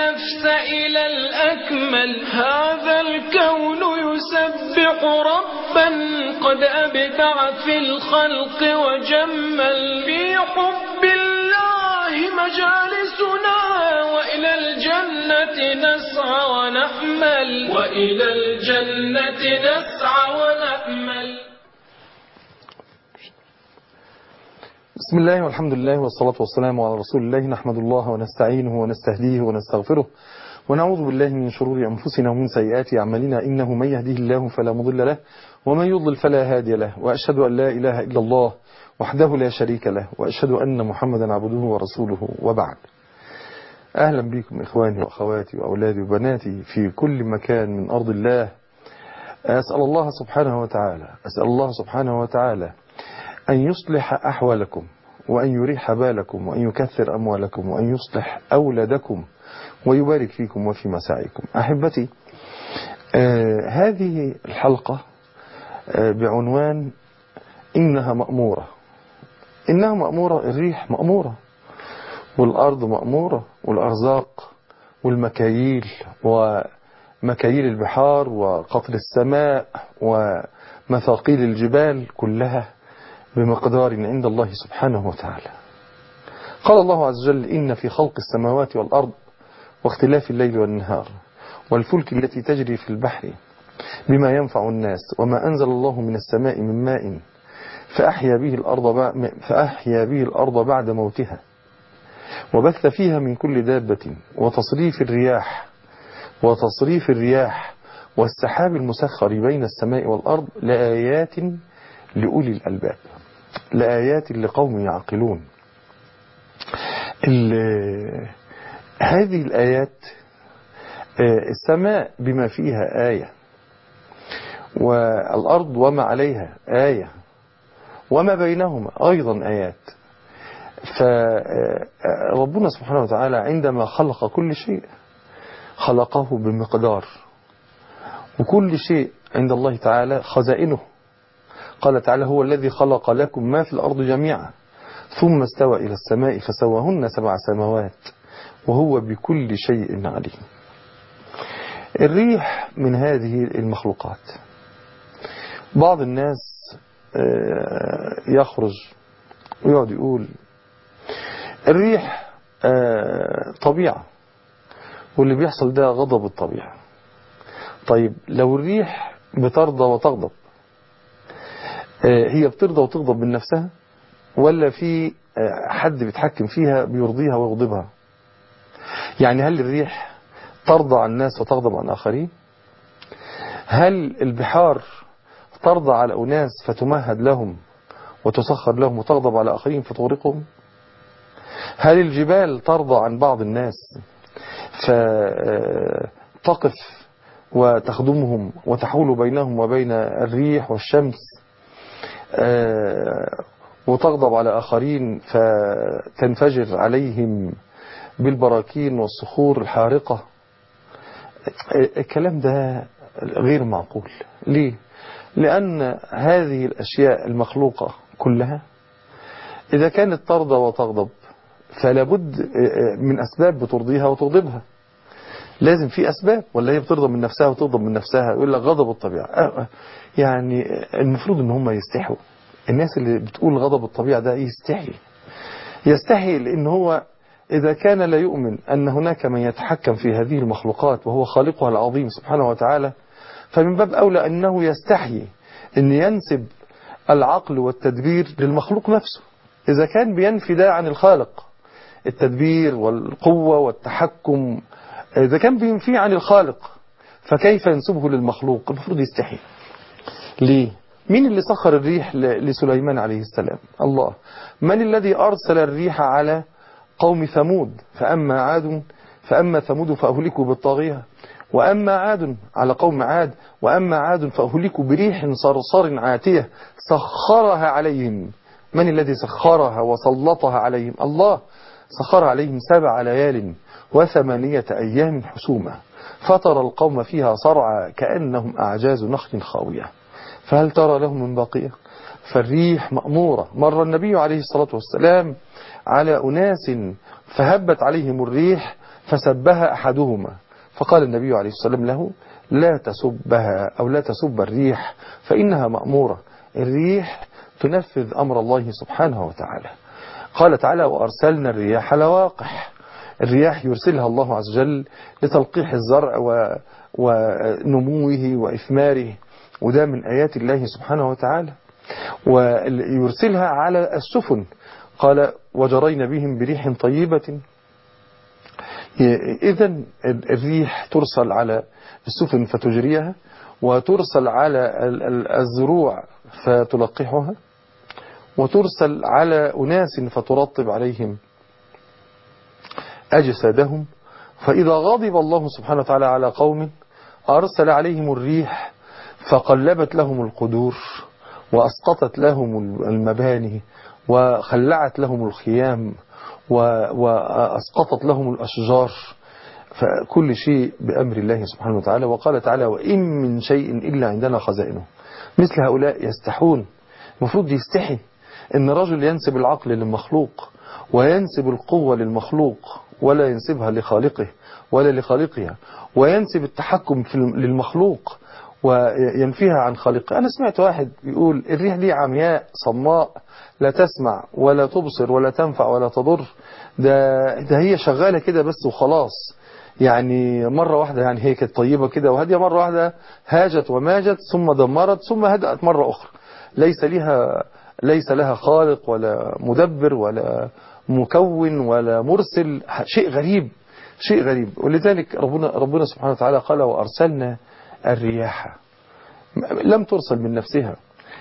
النفس إلى الأكمل هذا الكون يسبح ربا قد أبدع في الخلق وجمل في حب الله مجالسنا وإلى الجنة نسعى ونأمل وإلى الجنة نسعى ونأمل بسم الله والحمد لله والصلاة والسلام على رسول الله نحمد الله ونستعينه ونستهديه ونستغفره ونعوذ بالله من شرور أنفسنا ومن سيئات أعمالنا إنه من يهديه الله فلا مضل له ومن يضلل فلا هادي له وأشهد أن لا إله إلا الله وحده لا شريك له وأشهد أن محمدا عبده ورسوله وبعد أهلا بكم إخواني وأخواتي وأولادي وبناتي في كل مكان من أرض الله أسأل الله سبحانه وتعالى أسأل الله سبحانه وتعالى أن يصلح أحوالكم وأن يريح بالكم وأن يكثر أموالكم وأن يصلح أولادكم ويبارك فيكم وفي مساعيكم أحبتي آه هذه الحلقة آه بعنوان إنها مأمورة إنها مأمورة الريح مأمورة والأرض مأمورة والأرزاق والمكاييل ومكاييل البحار وقطر السماء ومثاقيل الجبال كلها بمقدار عند الله سبحانه وتعالى قال الله عز وجل إن في خلق السماوات والأرض واختلاف الليل والنهار والفلك التي تجري في البحر بما ينفع الناس وما أنزل الله من السماء من ماء فأحيا به الأرض, فأحيا به الأرض بعد موتها وبث فيها من كل دابة وتصريف الرياح وتصريف الرياح والسحاب المسخر بين السماء والأرض لآيات لأولي الألباب لآيات لقوم يعقلون هذه الآيات السماء بما فيها آية والأرض وما عليها آية وما بينهما أيضا آيات فربنا سبحانه وتعالى عندما خلق كل شيء خلقه بمقدار وكل شيء عند الله تعالى خزائنه قال تعالى هو الذي خلق لكم ما في الأرض جميعا ثم استوى إلى السماء فسواهن سبع سماوات وهو بكل شيء عليم الريح من هذه المخلوقات بعض الناس يخرج ويقعد يقول الريح طبيعة واللي بيحصل ده غضب الطبيعة طيب لو الريح بترضى وتغضب هي بترضى وتغضب من نفسها ولا في حد بيتحكم فيها بيرضيها ويغضبها يعني هل الريح ترضى عن الناس وتغضب عن آخرين هل البحار ترضى على أناس فتمهد لهم وتسخر لهم وتغضب على آخرين فتغرقهم هل الجبال ترضى عن بعض الناس فتقف وتخدمهم وتحول بينهم وبين الريح والشمس وتغضب على آخرين فتنفجر عليهم بالبراكين والصخور الحارقة الكلام ده غير معقول ليه؟ لأن هذه الأشياء المخلوقة كلها إذا كانت ترضى وتغضب فلا بد من أسباب بترضيها وتغضبها لازم في أسباب ولا هي بترضى من نفسها وتغضب من نفسها يقول لك غضب الطبيعة يعني المفروض ان هم يستحوا الناس اللي بتقول غضب الطبيعة ده يستحي يستحي لأن هو إذا كان لا يؤمن أن هناك من يتحكم في هذه المخلوقات وهو خالقها العظيم سبحانه وتعالى فمن باب أولى أنه يستحي أن ينسب العقل والتدبير للمخلوق نفسه إذا كان بينفي ده عن الخالق التدبير والقوة والتحكم إذا كان بينفي عن الخالق فكيف ينسبه للمخلوق المفروض يستحي ليه مين اللي سخر الريح لسليمان عليه السلام الله من الذي أرسل الريح على قوم ثمود فأما عاد فأما ثمود فأهلكوا بالطاغية وأما عاد على قوم عاد وأما عاد فأهلكوا بريح صرصر عاتية سخرها عليهم من الذي سخرها وسلطها عليهم الله سخر عليهم سبع ليال وثمانية أيام حسومة فترى القوم فيها صرعى كأنهم أعجاز نخل خاوية فهل ترى لهم من باقية فالريح مأمورة مر النبي عليه الصلاة والسلام على أناس فهبت عليهم الريح فسبها أحدهما فقال النبي عليه الصلاة والسلام له لا تسبها أو لا تسب الريح فإنها مأمورة الريح تنفذ أمر الله سبحانه وتعالى قال تعالى وأرسلنا الرياح لواقح الرياح يرسلها الله عز وجل لتلقيح الزرع و... ونموه وإثماره وده من آيات الله سبحانه وتعالى ويرسلها على السفن قال وجرينا بهم بريح طيبة إذا الريح ترسل على السفن فتجريها وترسل على الزروع فتلقحها وترسل على أناس فترطب عليهم أجسادهم فإذا غضب الله سبحانه وتعالى على قوم أرسل عليهم الريح فقلبت لهم القدور وأسقطت لهم المباني وخلعت لهم الخيام وأسقطت لهم الأشجار فكل شيء بأمر الله سبحانه وتعالى وقال تعالى وإن من شيء إلا عندنا خزائنه مثل هؤلاء يستحون المفروض يستحي إن رجل ينسب العقل للمخلوق وينسب القوة للمخلوق ولا ينسبها لخالقه ولا لخالقها وينسب التحكم في للمخلوق وينفيها عن خالقه أنا سمعت واحد يقول الريح دي عمياء صماء لا تسمع ولا تبصر ولا تنفع ولا تضر ده, ده هي شغالة كده بس وخلاص يعني مرة واحدة يعني هي كانت طيبة كده وهدية مرة واحدة هاجت وماجت ثم دمرت ثم هدأت مرة أخرى ليس لها ليس لها خالق ولا مدبر ولا مكون ولا مرسل شيء غريب شيء غريب ولذلك ربنا ربنا سبحانه وتعالى قال وأرسلنا الرياح لم ترسل من نفسها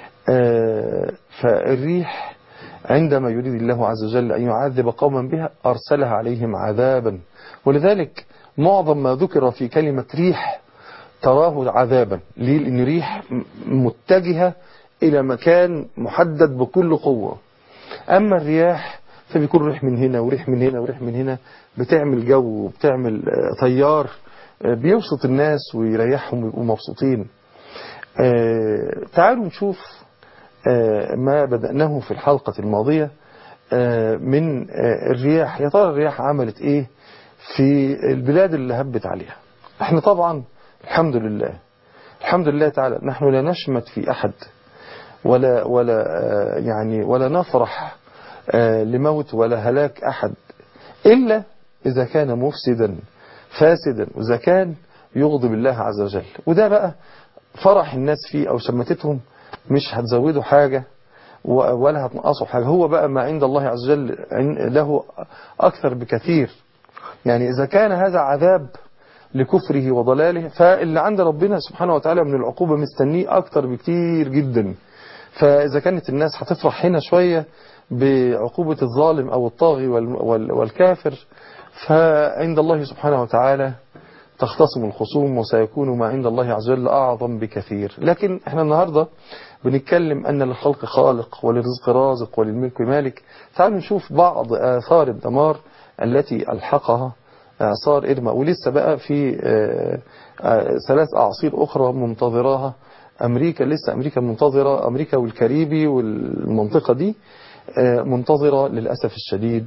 فالريح عندما يريد الله عز وجل أن يعذب قوما بها أرسلها عليهم عذابا ولذلك معظم ما ذكر في كلمة ريح تراه عذابا ليه لأن ريح متجهة إلى مكان محدد بكل قوة أما الرياح فبيكون ريح من هنا وريح من هنا وريح من هنا بتعمل جو وبتعمل تيار بيبسط الناس ويريحهم ويبقوا مبسوطين تعالوا نشوف ما بدأناه في الحلقة الماضية من الرياح يا ترى الرياح عملت ايه في البلاد اللي هبت عليها احنا طبعا الحمد لله الحمد لله تعالى نحن لا نشمت في أحد ولا ولا يعني ولا نفرح لموت ولا هلاك أحد إلا إذا كان مفسدا فاسدا وإذا كان يغضب الله عز وجل وده بقى فرح الناس فيه أو شمتتهم مش هتزودوا حاجة ولا هتنقصوا حاجة هو بقى ما عند الله عز وجل له أكثر بكثير يعني إذا كان هذا عذاب لكفره وضلاله فاللي عند ربنا سبحانه وتعالى من العقوبة مستنيه أكتر بكتير جدا فإذا كانت الناس هتفرح هنا شوية بعقوبة الظالم أو الطاغي والكافر فعند الله سبحانه وتعالى تختصم الخصوم وسيكون ما عند الله عز وجل أعظم بكثير لكن احنا النهاردة بنتكلم أن للخلق خالق وللرزق رازق وللملك مالك تعالوا نشوف بعض آثار الدمار التي ألحقها إعصار إرما ولسه بقى في ثلاث أعاصير أخرى منتظراها أمريكا لسه أمريكا منتظرة أمريكا والكاريبي والمنطقة دي منتظرة للأسف الشديد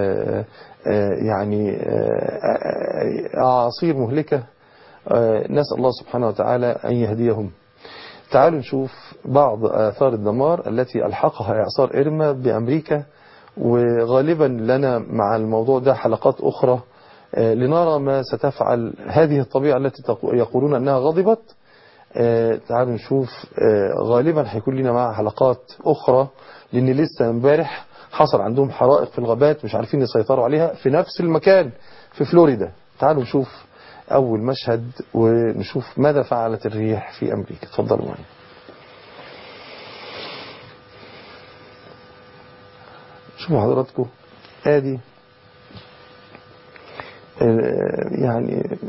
يعني أعاصير مهلكة نسأل الله سبحانه وتعالى أن يهديهم تعالوا نشوف بعض آثار الدمار التي ألحقها إعصار إرما بأمريكا وغالبا لنا مع الموضوع ده حلقات أخرى لنرى ما ستفعل هذه الطبيعة التي يقولون أنها غضبت تعالوا نشوف غالبا هيكون لنا معها حلقات أخرى لأن لسه امبارح حصل عندهم حرائق في الغابات مش عارفين يسيطروا عليها في نفس المكان في فلوريدا تعالوا نشوف أول مشهد ونشوف ماذا فعلت الريح في أمريكا تفضلوا معي شوفوا حضراتكم ادي يعني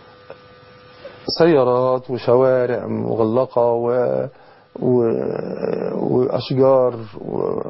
سيارات وشوارع مغلقة و... و... وأشجار و...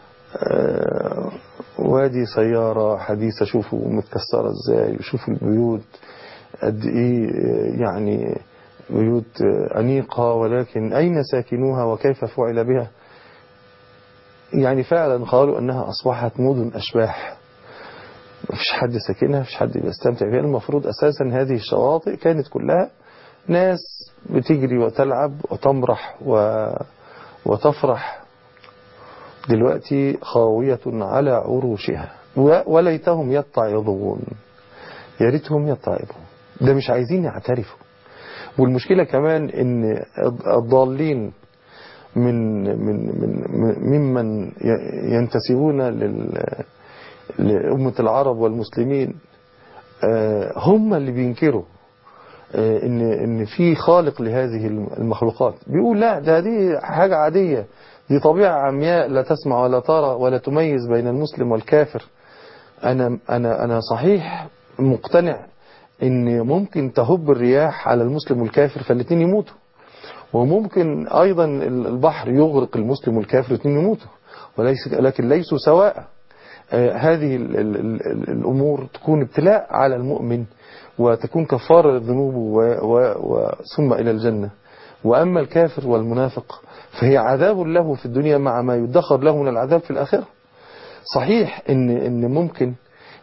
وادي سيارة حديثة شوفوا متكسرة ازاي وشوفوا البيوت قد ايه يعني بيوت أنيقة ولكن أين ساكنوها وكيف فعل بها يعني فعلا قالوا أنها أصبحت مدن أشباح مفيش حد ساكنها مفيش حد بيستمتع بيها المفروض أساسا هذه الشواطئ كانت كلها ناس بتجري وتلعب وتمرح و... وتفرح دلوقتي خاوية على عروشها و... وليتهم يتعظون يا ريتهم يتعظون ده مش عايزين يعترفوا والمشكلة كمان ان الضالين من من من ممن ينتسبون لل لأمة العرب والمسلمين هم اللي بينكروا ان ان في خالق لهذه المخلوقات بيقول لا ده دي حاجة عادية دي طبيعة عمياء لا تسمع ولا ترى ولا تميز بين المسلم والكافر انا انا انا صحيح مقتنع ان ممكن تهب الرياح على المسلم والكافر فالاثنين يموتوا وممكن ايضا البحر يغرق المسلم والكافر الاثنين يموتوا وليس لكن ليسوا سواء هذه ال ال ال الأمور تكون ابتلاء على المؤمن وتكون كفارة للذنوب ثم إلى الجنة وأما الكافر والمنافق فهي عذاب له في الدنيا مع ما يدخر له من العذاب في الآخرة صحيح إن, إن ممكن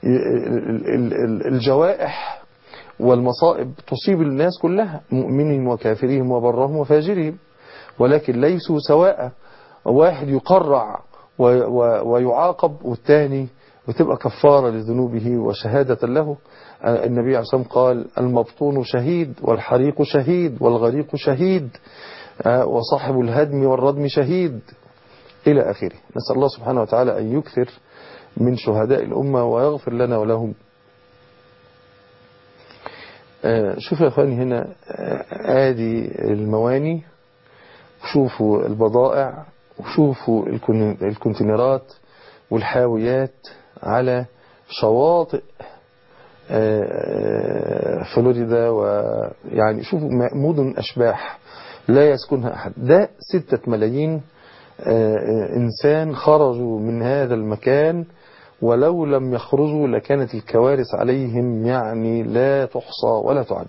الجوائح والمصائب تصيب الناس كلها مؤمنهم وكافرهم وبرهم وفاجرهم ولكن ليسوا سواء واحد يقرع ويعاقب والثاني وتبقى كفارة لذنوبه وشهادة له النبي عليه الصلاة والسلام قال المبطون شهيد والحريق شهيد والغريق شهيد وصاحب الهدم والردم شهيد إلى آخره نسأل الله سبحانه وتعالى أن يكثر من شهداء الأمة ويغفر لنا ولهم شوفوا يا أخواني هنا آدي المواني شوفوا البضائع وشوفوا الكونتينرات والحاويات على شواطئ فلوريدا ويعني شوفوا مدن أشباح لا يسكنها أحد ده ستة ملايين إنسان خرجوا من هذا المكان ولو لم يخرجوا لكانت الكوارث عليهم يعني لا تحصى ولا تعد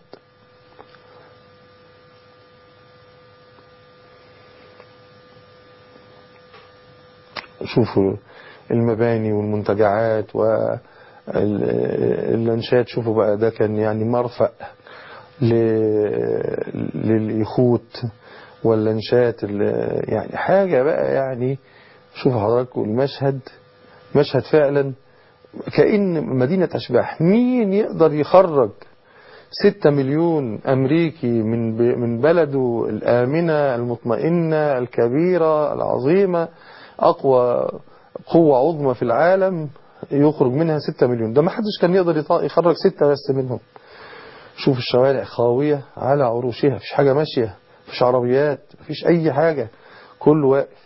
شوفوا المباني والمنتجعات واللانشات شوفوا بقى ده كان يعني مرفأ لليخوت واللانشات يعني حاجة بقى يعني شوفوا حضراتكم المشهد مشهد فعلا كأن مدينة أشباح مين يقدر يخرج ستة مليون أمريكي من من بلده الآمنة المطمئنة الكبيرة العظيمة أقوى قوة عظمى في العالم يخرج منها ستة مليون ده ما حدش كان يقدر يخرج ستة بس منهم شوف الشوارع خاوية على عروشها مفيش حاجة ماشية مفيش عربيات مفيش أي حاجة كله واقف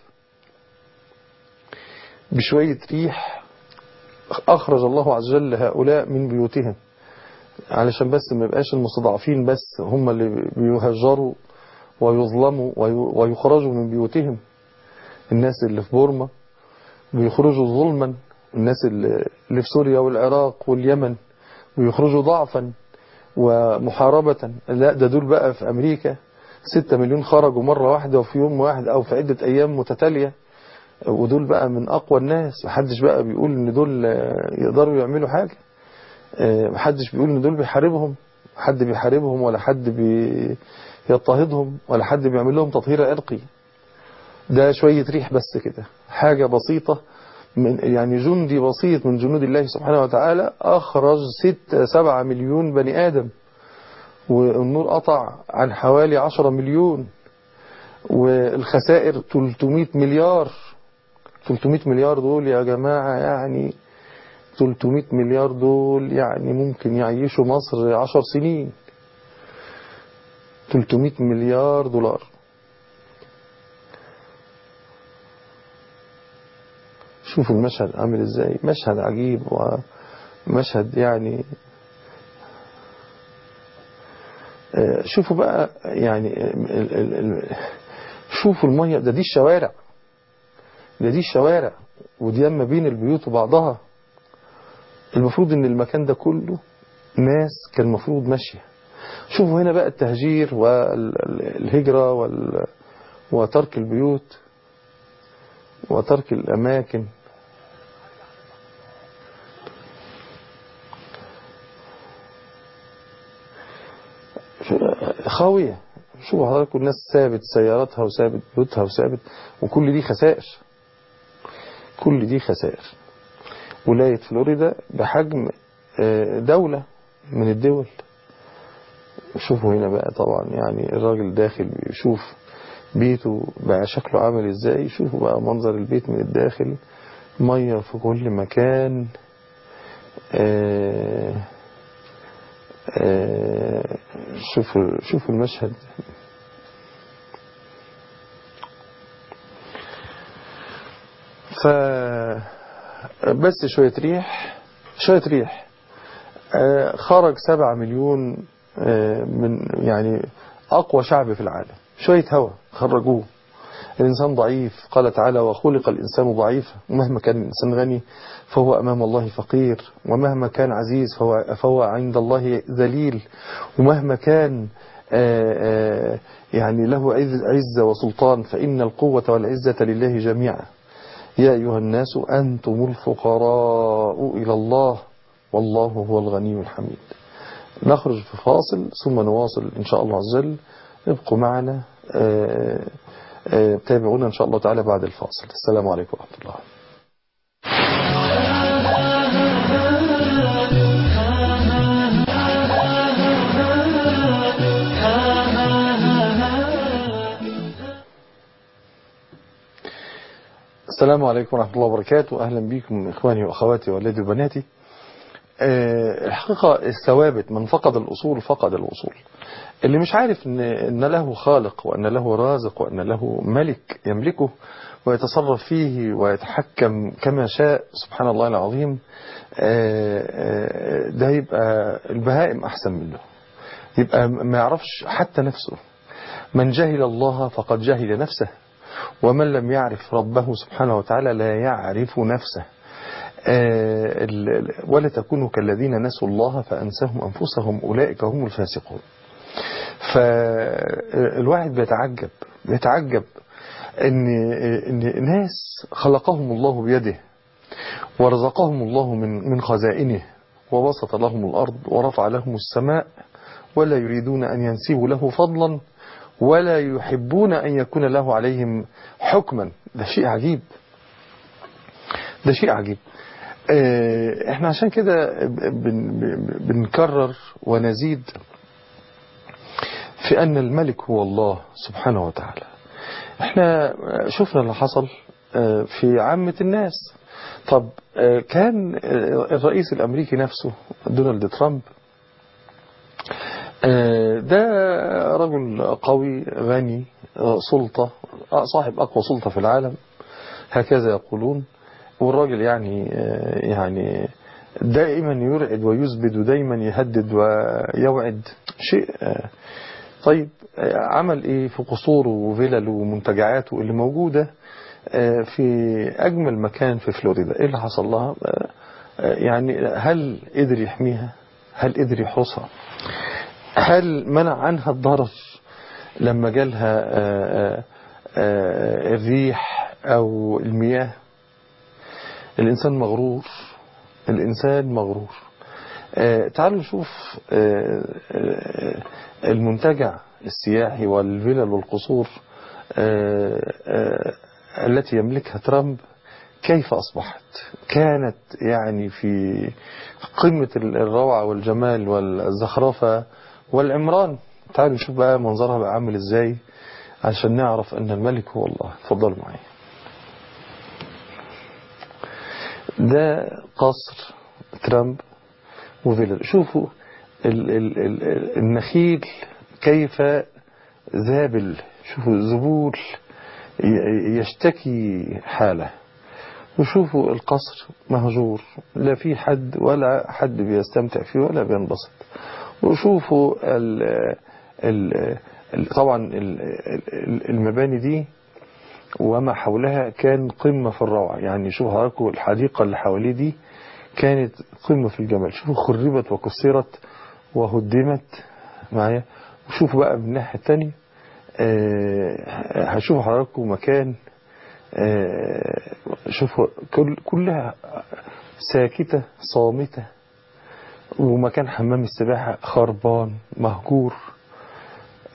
بشوية ريح أخرج الله عز وجل هؤلاء من بيوتهم علشان بس ما يبقاش المستضعفين بس هم اللي بيهجروا ويظلموا ويخرجوا من بيوتهم الناس اللي في بورما بيخرجوا ظلما الناس اللي في سوريا والعراق واليمن بيخرجوا ضعفا ومحاربة لا ده دول بقى في أمريكا ستة مليون خرجوا مرة واحدة وفي يوم واحد أو في عدة أيام متتالية ودول بقى من أقوى الناس محدش بقى بيقول إن دول يقدروا يعملوا حاجة محدش بيقول إن دول بيحاربهم حد بيحاربهم ولا حد بيضطهدهم ولا حد بيعمل لهم تطهير عرقي ده شوية ريح بس كده حاجة بسيطة من يعني جندي بسيط من جنود الله سبحانه وتعالى أخرج ستة سبعة مليون بني آدم والنور قطع عن حوالي عشرة مليون والخسائر 300 مليار 300 مليار دول يا جماعة يعني 300 مليار دول يعني ممكن يعيشوا مصر عشر سنين 300 مليار دولار شوفوا المشهد عامل ازاي مشهد عجيب ومشهد يعني شوفوا بقى يعني ال ال ال شوفوا المية ده دي الشوارع ده دي الشوارع ودي ما بين البيوت وبعضها المفروض ان المكان ده كله ناس كان المفروض ماشية شوفوا هنا بقى التهجير والهجرة وال وترك البيوت وترك الأماكن خاوية شوفوا حضراتكم الناس سابت سياراتها وسابت بيوتها وسابت وكل دي خسائر كل دي خسائر ولاية فلوريدا بحجم دولة من الدول شوفوا هنا بقى طبعا يعني الراجل داخل بيشوف بيته بقى شكله عامل ازاي شوفوا بقى منظر البيت من الداخل مية في كل مكان آآ آآ شوفوا شوفوا المشهد ف بس شوية ريح شوية ريح خرج سبعة مليون من يعني أقوى شعب في العالم شوية هوا خرجوه الإنسان ضعيف قال تعالى وخلق الإنسان ضعيفا ومهما كان الإنسان غني فهو أمام الله فقير ومهما كان عزيز فهو, فهو عند الله ذليل ومهما كان آآ آآ يعني له عزة وسلطان فإن القوة والعزة لله جميعا يا أيها الناس أنتم الفقراء إلى الله والله هو الغني الحميد نخرج في فاصل ثم نواصل إن شاء الله عز وجل ابقوا معنا تابعونا إن شاء الله تعالى بعد الفاصل السلام عليكم ورحمة الله السلام عليكم ورحمة الله وبركاته أهلا بكم إخواني وأخواتي وأولادي وبناتي أه الحقيقة الثوابت من فقد الأصول فقد الوصول اللي مش عارف إن, إن له خالق وأن له رازق وأن له ملك يملكه ويتصرف فيه ويتحكم كما شاء سبحان الله العظيم أه ده يبقى البهائم أحسن منه يبقى ما يعرفش حتى نفسه من جهل الله فقد جهل نفسه ومن لم يعرف ربه سبحانه وتعالى لا يعرف نفسه ولا تكونوا كالذين نسوا الله فأنساهم أنفسهم أولئك هم الفاسقون فالواحد بيتعجب بيتعجب ان ان ناس خلقهم الله بيده ورزقهم الله من من خزائنه وبسط لهم الأرض ورفع لهم السماء ولا يريدون أن ينسبوا له فضلا ولا يحبون أن يكون له عليهم حكما ده شيء عجيب ده شيء عجيب احنا عشان كده بنكرر ونزيد في أن الملك هو الله سبحانه وتعالى احنا شفنا اللي حصل في عامة الناس طب كان الرئيس الأمريكي نفسه دونالد ترامب ده رجل قوي غني سلطة صاحب أقوى سلطة في العالم هكذا يقولون والراجل يعني يعني دائما يرعد ويزبد ودائما يهدد ويوعد شيء طيب عمل ايه في قصوره وفلله ومنتجعاته اللي موجودة في أجمل مكان في فلوريدا ايه اللي حصل لها يعني هل قدر يحميها هل قدر يحرسها هل منع عنها الضرر لما جالها الريح أو المياه الإنسان مغرور الإنسان مغرور تعالوا نشوف المنتجع السياحي والفلل والقصور التي يملكها ترامب كيف أصبحت كانت يعني في قمة الروعة والجمال والزخرفة والعمران تعالوا نشوف بقى منظرها بقى عامل ازاي عشان نعرف ان الملك هو الله اتفضلوا معي ده قصر ترامب وفيلر شوفوا ال ال ال النخيل كيف ذابل شوفوا الزبول يشتكي حاله وشوفوا القصر مهجور لا في حد ولا حد بيستمتع فيه ولا بينبسط وشوفوا ال ال طبعا المباني دي وما حولها كان قمة في الروعة يعني شوفوا حضراتكم الحديقة اللي حواليه دي كانت قمة في الجمال شوفوا خربت وكسرت وهدمت معايا وشوفوا بقى من الناحية التانية هشوفوا حضراتكم مكان شوفوا كل كلها ساكتة صامتة ومكان حمام السباحة خربان مهجور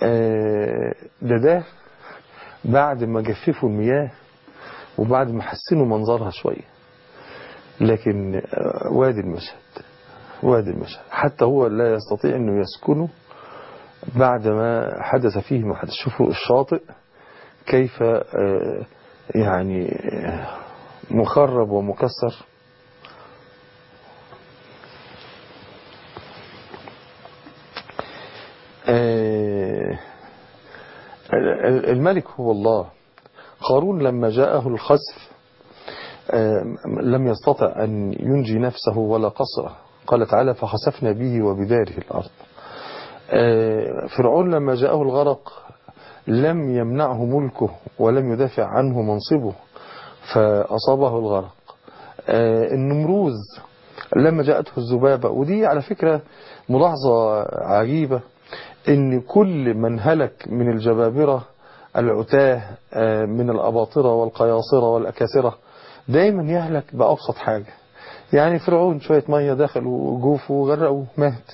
آه، ده ده بعد ما جففوا المياه وبعد ما حسنوا منظرها شوية لكن آه، وادي المشهد وادي المشهد حتى هو لا يستطيع أنه يسكنه بعد ما حدث فيه ما حدث شوفوا الشاطئ كيف آه، يعني آه، مخرب ومكسر آه، الملك هو الله قارون لما جاءه الخسف آه، لم يستطع أن ينجي نفسه ولا قصره قال تعالى فخسفنا به وبداره الأرض آه، فرعون لما جاءه الغرق لم يمنعه ملكه ولم يدافع عنه منصبه فأصابه الغرق آه، النمروز لما جاءته الذبابة ودي على فكرة ملاحظة عجيبة ان كل من هلك من الجبابرة العتاه آه، من الأباطرة والقياصرة والأكاسرة دايما يهلك بأبسط حاجة يعني فرعون شوية مية دخلوا جوفه وغرقوا مات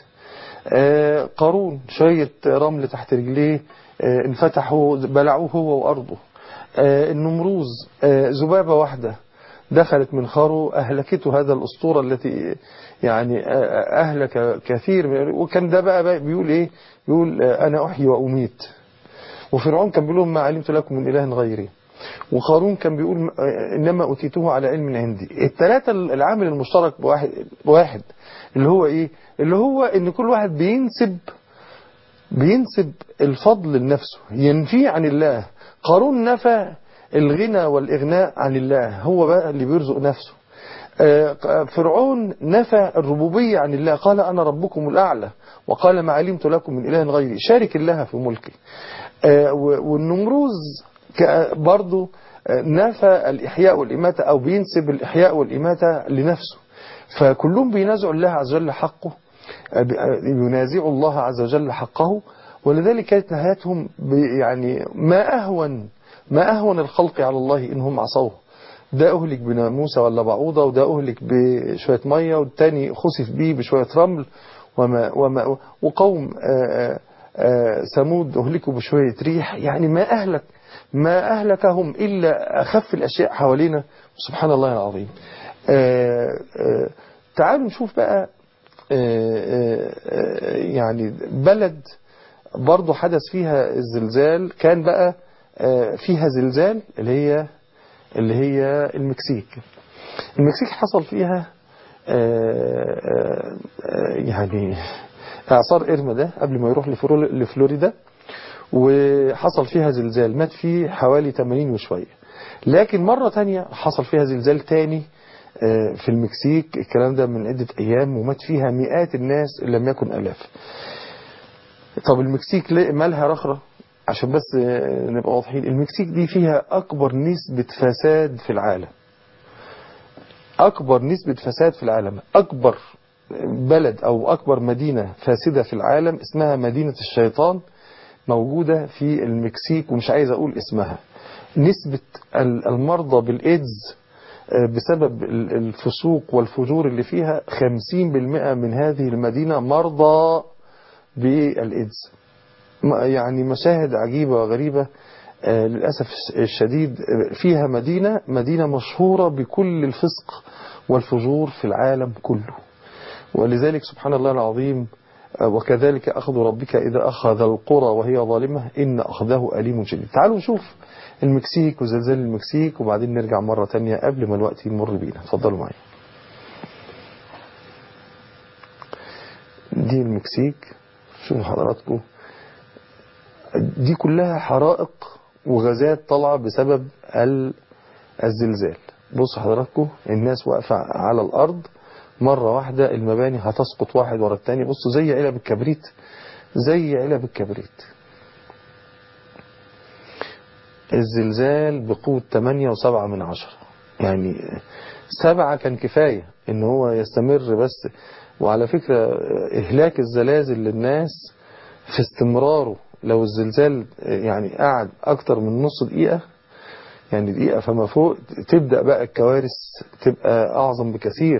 آه، قارون شوية رمل تحت رجليه آه، انفتحوا بلعوه هو وأرضه آه، النمروز آه، ذبابة واحدة دخلت من خاره أهلكته هذا الأسطورة التي يعني آه، أهلك كثير من وكان ده بقى, بقى بيقول إيه يقول آه، أنا أحيي وأميت وفرعون كان بيقول لهم ما علمت لكم من إله غيري وقارون كان بيقول آه، إنما أوتيته على علم عندي الثلاثة العامل المشترك بواحد, بواحد اللي هو إيه اللي هو إن كل واحد بينسب بينسب الفضل لنفسه ينفيه عن الله قارون نفى الغنى والإغناء عن الله هو بقى اللي بيرزق نفسه آه، فرعون نفى الربوبية عن الله قال أنا ربكم الأعلى وقال ما علمت لكم من إله غيري شارك الله في ملكي آه، و- والنمروز ك- برضو آه، نفى الإحياء والإماتة أو بينسب الإحياء والإماتة لنفسه فكلهم بينازعوا الله عز وجل حقه آه، ب- آه، ينازعوا الله عز وجل حقه ولذلك كانت نهايتهم ب- يعني ما أهون ما أهون الخلق على الله إنهم عصوه ده أهلك بناموسة ولا بعوضة وده أهلك بشوية مية والتاني خسف بيه بشوية رمل وما وما وقوم آه، آه، ثمود أهلكوا بشوية ريح يعني ما أهلك ما أهلكهم إلا أخف الأشياء حوالينا سبحان الله العظيم آه، آه، تعالوا نشوف بقى آه، آه، آه، يعني بلد برضو حدث فيها الزلزال كان بقى آه، فيها زلزال اللي هي اللي هي المكسيك المكسيك حصل فيها آه، آه، آه، يعني اعصار ارما ده قبل ما يروح لفرو- لفلوريدا وحصل فيها زلزال مات فيه حوالي 80 وشوية لكن مرة تانية حصل فيها زلزال تاني آه، في المكسيك الكلام ده من عدة أيام ومات فيها مئات الناس إن لم يكن ألاف طب المكسيك ليه- مالها رخرة عشان بس آه، نبقى واضحين المكسيك دي فيها أكبر نسبة فساد في العالم أكبر نسبة فساد في العالم أكبر بلد أو أكبر مدينة فاسدة في العالم اسمها مدينة الشيطان موجودة في المكسيك ومش عايز أقول اسمها نسبة ال- المرضى بالإيدز آه، بسبب ال- الفسوق والفجور اللي فيها 50% من هذه المدينة مرضى بالإيدز م- يعني مشاهد عجيبة وغريبة آه، للأسف الشديد آه، فيها مدينة مدينة مشهورة بكل الفسق والفجور في العالم كله ولذلك سبحان الله العظيم آه، وكذلك أخذ ربك إذا أخذ القرى وهي ظالمة إن أخذه أليم شديد تعالوا نشوف المكسيك وزلزال المكسيك وبعدين نرجع مرة تانية قبل ما الوقت يمر بينا اتفضلوا معي دي المكسيك شوفوا حضراتكم دي كلها حرائق وغازات طالعة بسبب ال- الزلزال بص حضراتكم الناس واقفة على الأرض مرة واحدة المباني هتسقط واحد ورا التاني بصوا زي علب الكبريت زي علب الكبريت الزلزال بقوة 8 و7 من عشرة يعني سبعة كان كفاية ان هو يستمر بس وعلى فكرة اهلاك الزلازل للناس في استمراره لو الزلزال يعني قعد اكتر من نص دقيقة يعني دقيقة فما فوق تبدأ بقى الكوارث تبقى اعظم بكثير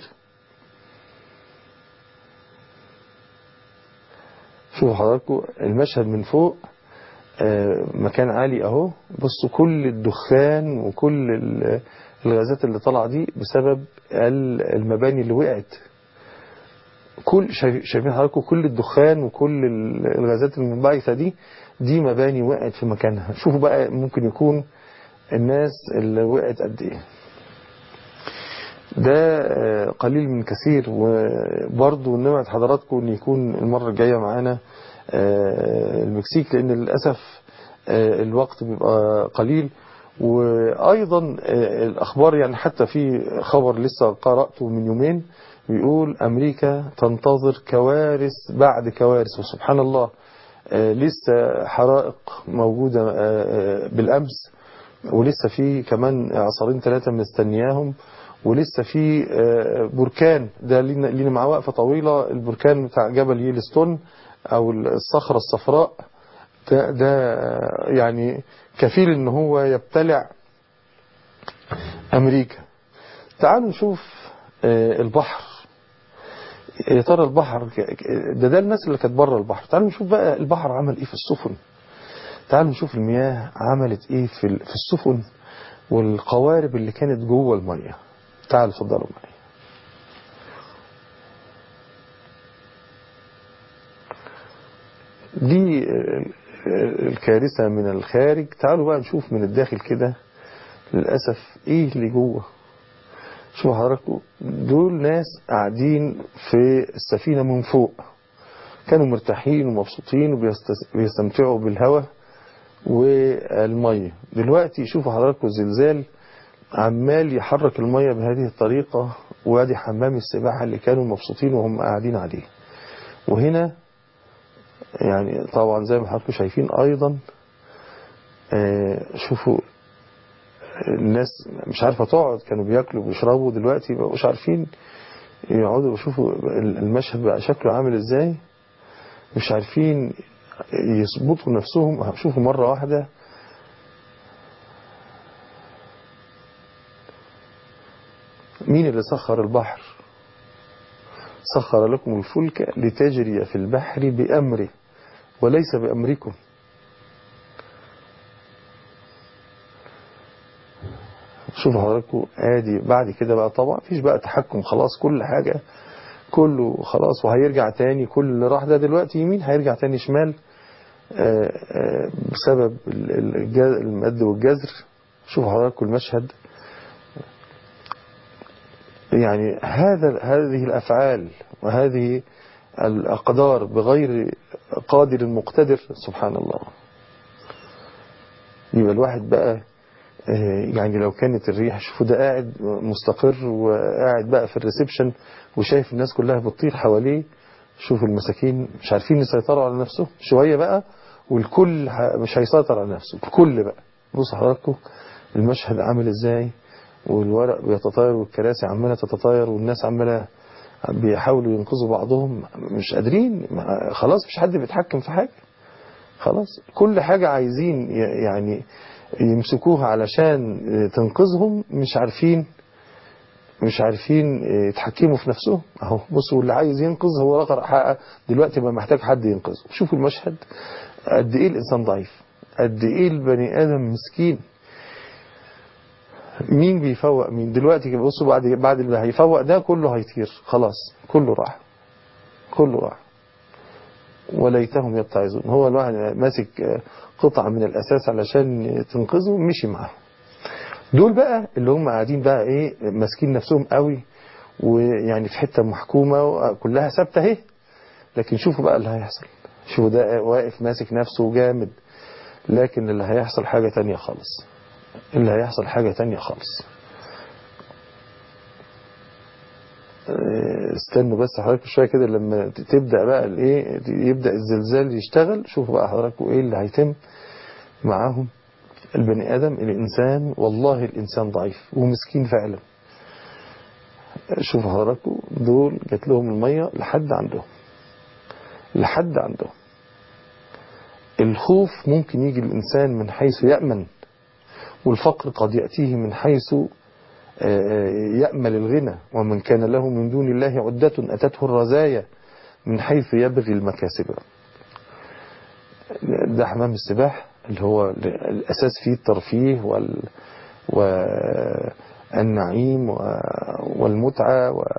شوفوا حضراتكم المشهد من فوق مكان عالي اهو بصوا كل الدخان وكل الغازات اللي طالعه دي بسبب المباني اللي وقعت كل شايفين حضراتكم كل الدخان وكل الغازات المنبعثة دي دي مباني وقعت في مكانها شوفوا بقى ممكن يكون الناس اللي وقعت قد ايه ده قليل من كثير وبرضه نوعد حضراتكم ان يكون المرة الجاية معانا المكسيك لان للأسف الوقت بيبقى قليل وايضا الاخبار يعني حتى في خبر لسه قرأته من يومين بيقول امريكا تنتظر كوارث بعد كوارث وسبحان الله لسه حرائق موجودة بالامس ولسه في كمان اعصارين ثلاثة مستنياهم ولسه في بركان ده لينا معاه وقفة طويلة البركان بتاع جبل ييلستون او الصخرة الصفراء ده, ده يعني كفيل ان هو يبتلع امريكا تعالوا نشوف البحر يا ترى البحر ده ده الناس اللي كانت بره البحر تعالوا نشوف بقى البحر عمل ايه في السفن تعالوا نشوف المياه عملت ايه في في السفن والقوارب اللي كانت جوه الميه تعالوا اتفضلوا معايا دي الكارثة من الخارج تعالوا بقى نشوف من الداخل كده للأسف ايه اللي جوه شوفوا حضراتكم دول ناس قاعدين في السفينة من فوق كانوا مرتاحين ومبسوطين وبيستمتعوا بالهواء والمية دلوقتي شوفوا حضراتكم الزلزال عمال يحرك المية بهذه الطريقة وادي حمام السباحة اللي كانوا مبسوطين وهم قاعدين عليه وهنا يعني طبعا زي ما حضراتكم شايفين ايضا شوفوا الناس مش عارفة تقعد كانوا بياكلوا وبيشربوا دلوقتي مش عارفين يقعدوا ويشوفوا المشهد بقى شكله عامل ازاي مش عارفين يظبطوا نفسهم شوفوا مرة واحدة مين اللي سخر البحر سخر لكم الفلك لتجري في البحر بأمره وليس بأمركم شوفوا حضراتكم ادي بعد كده بقى طبعا مفيش بقى تحكم خلاص كل حاجة كله خلاص وهيرجع تاني كل اللي راح ده دلوقتي يمين هيرجع تاني شمال آآ آآ بسبب المد والجزر شوفوا حضراتكم المشهد يعني هذا هذه الأفعال وهذه الأقدار بغير قادر مقتدر سبحان الله يبقى الواحد بقى يعني لو كانت الريح شوفوا ده قاعد مستقر وقاعد بقى في الريسبشن وشايف الناس كلها بتطير حواليه شوفوا المساكين مش عارفين يسيطروا على نفسهم شوية بقى والكل مش هيسيطر على نفسه الكل بقى بصوا حضراتكم المشهد عامل ازاي والورق بيتطاير والكراسي عمالة تتطاير والناس عمالة بيحاولوا ينقذوا بعضهم مش قادرين خلاص مش حد بيتحكم في حاجة خلاص كل حاجة عايزين يعني يمسكوها علشان تنقذهم مش عارفين مش عارفين يتحكموا في نفسهم اهو بصوا اللي عايز ينقذ هو حقق دلوقتي ما محتاج حد ينقذه شوفوا المشهد قد ايه الانسان ضعيف قد ايه البني ادم مسكين مين بيفوق مين دلوقتي بصوا بعد بعد اللي هيفوق ده كله هيطير خلاص كله راح كله راح وليتهم يتعظون هو الواحد ماسك قطعة من الأساس علشان تنقذه مشي معاه دول بقى اللي هم قاعدين بقى ايه ماسكين نفسهم قوي ويعني في حتة محكومة كلها ثابتة اهي لكن شوفوا بقى اللي هيحصل شوفوا ده واقف ماسك نفسه جامد لكن اللي هيحصل حاجة تانية خالص اللي هيحصل حاجة تانية خالص استنوا بس حضراتكم شوية كده لما تبدأ بقى الايه يبدأ الزلزال يشتغل شوفوا بقى حضراتكم ايه اللي هيتم معاهم البني آدم الإنسان والله الإنسان ضعيف ومسكين فعلا شوفوا حضراتكم دول جات لهم المية لحد عندهم لحد عندهم الخوف ممكن يجي الإنسان من حيث يأمن والفقر قد يأتيه من حيث يأمل الغنى ومن كان له من دون الله عدة أتته الرزايا من حيث يبغي المكاسب ده حمام السباحة اللي هو الأساس فيه الترفيه وال والنعيم والمتعة و...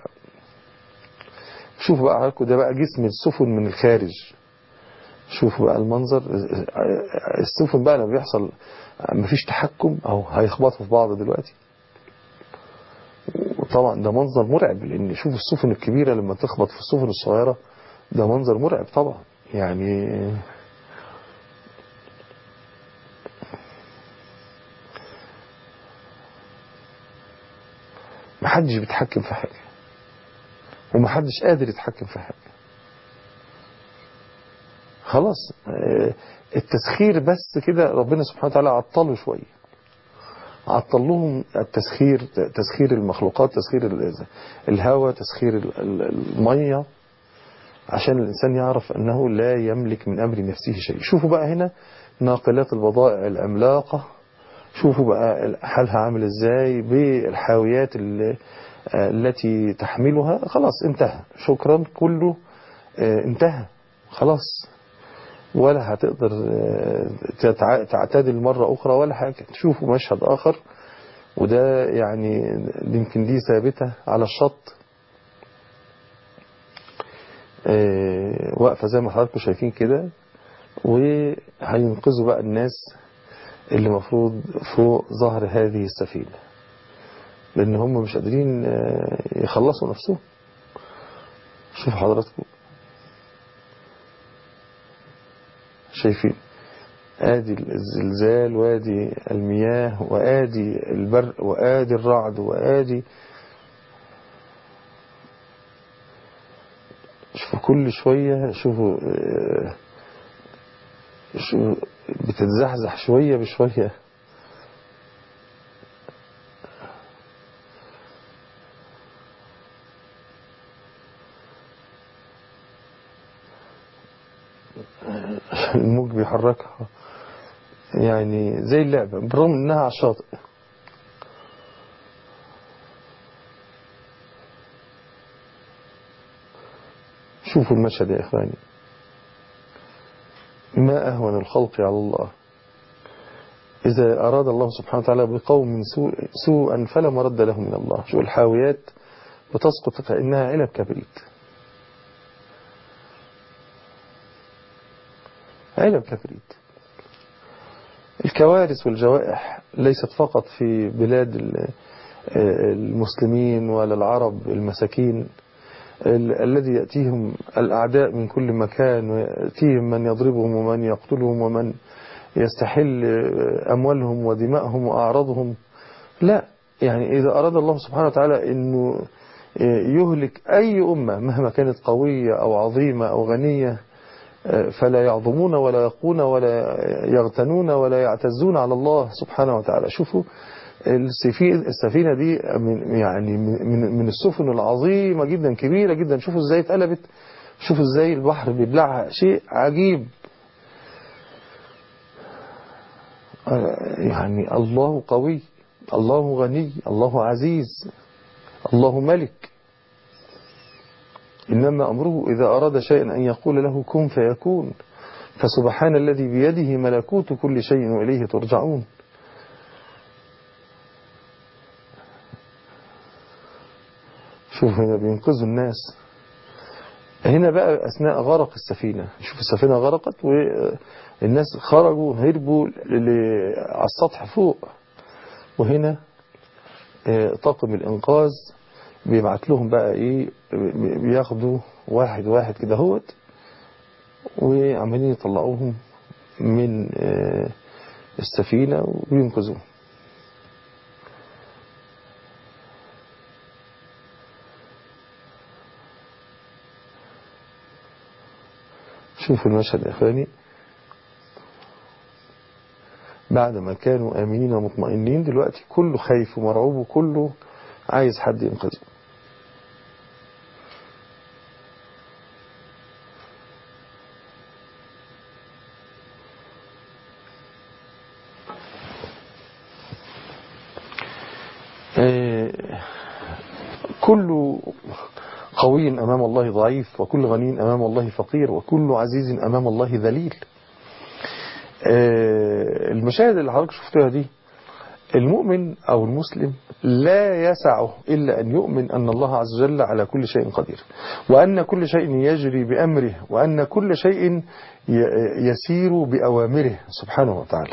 شوفوا بقى حضراتكم ده بقى جسم السفن من الخارج شوفوا بقى المنظر السفن بقى لما بيحصل مفيش تحكم او هيخبطوا في بعض دلوقتي وطبعا ده منظر مرعب لان شوف السفن الكبيرة لما تخبط في السفن الصغيرة ده منظر مرعب طبعا يعني محدش بيتحكم في حاجة ومحدش قادر يتحكم في حاجة خلاص التسخير بس كده ربنا سبحانه وتعالى عطله شوية عطل لهم التسخير تسخير المخلوقات تسخير الهواء تسخير المية عشان الإنسان يعرف أنه لا يملك من أمر نفسه شيء شوفوا بقى هنا ناقلات البضائع العملاقة شوفوا بقى حالها عامل ازاي بالحاويات التي تحملها خلاص انتهى شكرا كله انتهى خلاص ولا هتقدر تعتدل مرة أخرى ولا حاجة تشوفوا مشهد آخر وده يعني يمكن دي ثابتة على الشط واقفة زي ما حضراتكم شايفين كده وهينقذوا بقى الناس اللي مفروض فوق ظهر هذه السفينة لأن هم مش قادرين يخلصوا نفسهم شوفوا حضراتكم شايفين ادي الزلزال وادي المياه وادي البرق وادي الرعد وادي شوفوا كل شوية شوفوا شو بتتزحزح شوية بشوية الموج بيحركها يعني زي اللعبة برغم انها على الشاطئ شوفوا المشهد يا اخواني ما أهون الخلق على الله إذا أراد الله سبحانه وتعالى بقوم سوء سوءا فلا مرد له من الله شو الحاويات بتسقط فإنها علب كبريت علب كبريت الكوارث والجوائح ليست فقط في بلاد المسلمين ولا العرب المساكين الذي يأتيهم الأعداء من كل مكان ويأتيهم من يضربهم ومن يقتلهم ومن يستحل أموالهم ودماءهم وأعراضهم لا يعني إذا أراد الله سبحانه وتعالى أنه يهلك أي أمة مهما كانت قوية أو عظيمة أو غنية فلا يعظمون ولا يقون ولا يغتنون ولا يعتزون على الله سبحانه وتعالى شوفوا السفينة دي من يعني من من السفن العظيمة جدا كبيرة جدا شوفوا ازاي اتقلبت شوفوا ازاي البحر بيبلعها شيء عجيب يعني الله قوي الله غني الله عزيز الله ملك إنما أمره إذا أراد شيئا أن يقول له كن فيكون فسبحان الذي بيده ملكوت كل شيء وإليه ترجعون شوف هنا بينقذوا الناس هنا بقى أثناء غرق السفينة شوف السفينة غرقت والناس خرجوا هربوا على السطح فوق وهنا طاقم الإنقاذ بيبعت لهم بقى إيه بياخدوا واحد واحد كده هوت وعمالين يطلعوهم من السفينة وينقذوهم شوفوا المشهد يا اخواني بعد ما كانوا آمنين ومطمئنين دلوقتي كله خايف ومرعوب وكله عايز حد ينقذه كل قوي أمام الله ضعيف وكل غني أمام الله فقير وكل عزيز أمام الله ذليل آه، المشاهد اللي حضرتك شفتوها دي المؤمن أو المسلم لا يسعه إلا أن يؤمن أن الله عز وجل على كل شيء قدير وأن كل شيء يجري بأمره وأن كل شيء ي- يسير بأوامره سبحانه وتعالى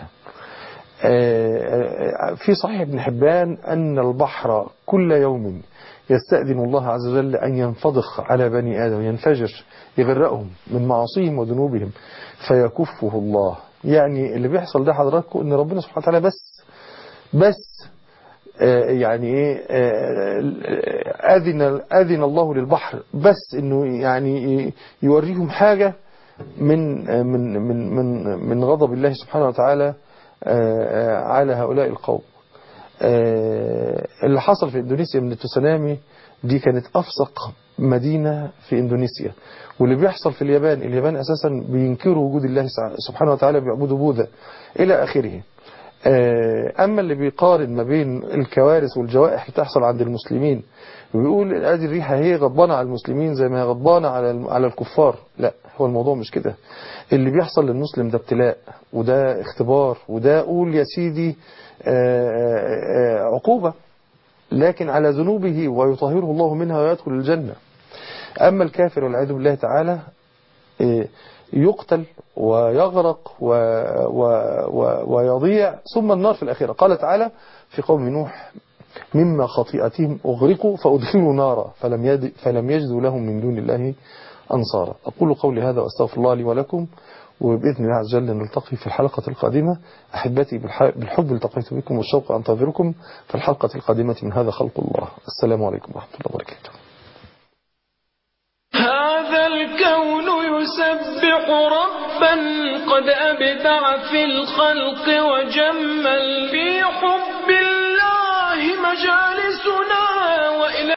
آه، في صحيح ابن حبان أن البحر كل يوم يستأذن الله عز وجل أن ينفضخ على بني آدم ينفجر يغرقهم من معاصيهم وذنوبهم فيكفه الله يعني اللي بيحصل ده حضراتكم ان ربنا سبحانه وتعالى بس بس آه، يعني ايه آه، اذن اذن الله للبحر بس انه يعني يوريهم حاجه من آه، من من من من غضب الله سبحانه وتعالى آه، آه، على هؤلاء القوم آه، اللي حصل في اندونيسيا من التسونامي دي كانت افسق مدينه في اندونيسيا واللي بيحصل في اليابان اليابان اساسا بينكروا وجود الله سبحانه وتعالى بيعبدوا بوذا الى اخره آه، أما اللي بيقارن ما بين الكوارث والجوائح اللي بتحصل عند المسلمين وبيقول ادي الريحة هي غضبانة على المسلمين زي ما هي غضبانة على الم- على الكفار لا هو الموضوع مش كده اللي بيحصل للمسلم ده ابتلاء وده اختبار وده قول يا سيدي آه، آه، آه، عقوبة لكن على ذنوبه ويطهره الله منها ويدخل الجنة أما الكافر والعياذ بالله تعالى إيه، يقتل ويغرق و و و ويضيع ثم النار في الآخرة قال تعالى في قوم نوح مما خطيئتهم أغرقوا فأدخلوا نارا فلم, يد فلم يجدوا لهم من دون الله أنصارا أقول قولي هذا وأستغفر الله لي ولكم وبإذن الله عز وجل نلتقي في الحلقة القادمة أحبتي بالح- بالحب التقيت بكم والشوق أنتظركم في الحلقة القادمة من هذا خلق الله السلام عليكم ورحمة الله وبركاته هذا الكون يسبح ربا قد أبدع في الخلق وجمل في حب الله مجال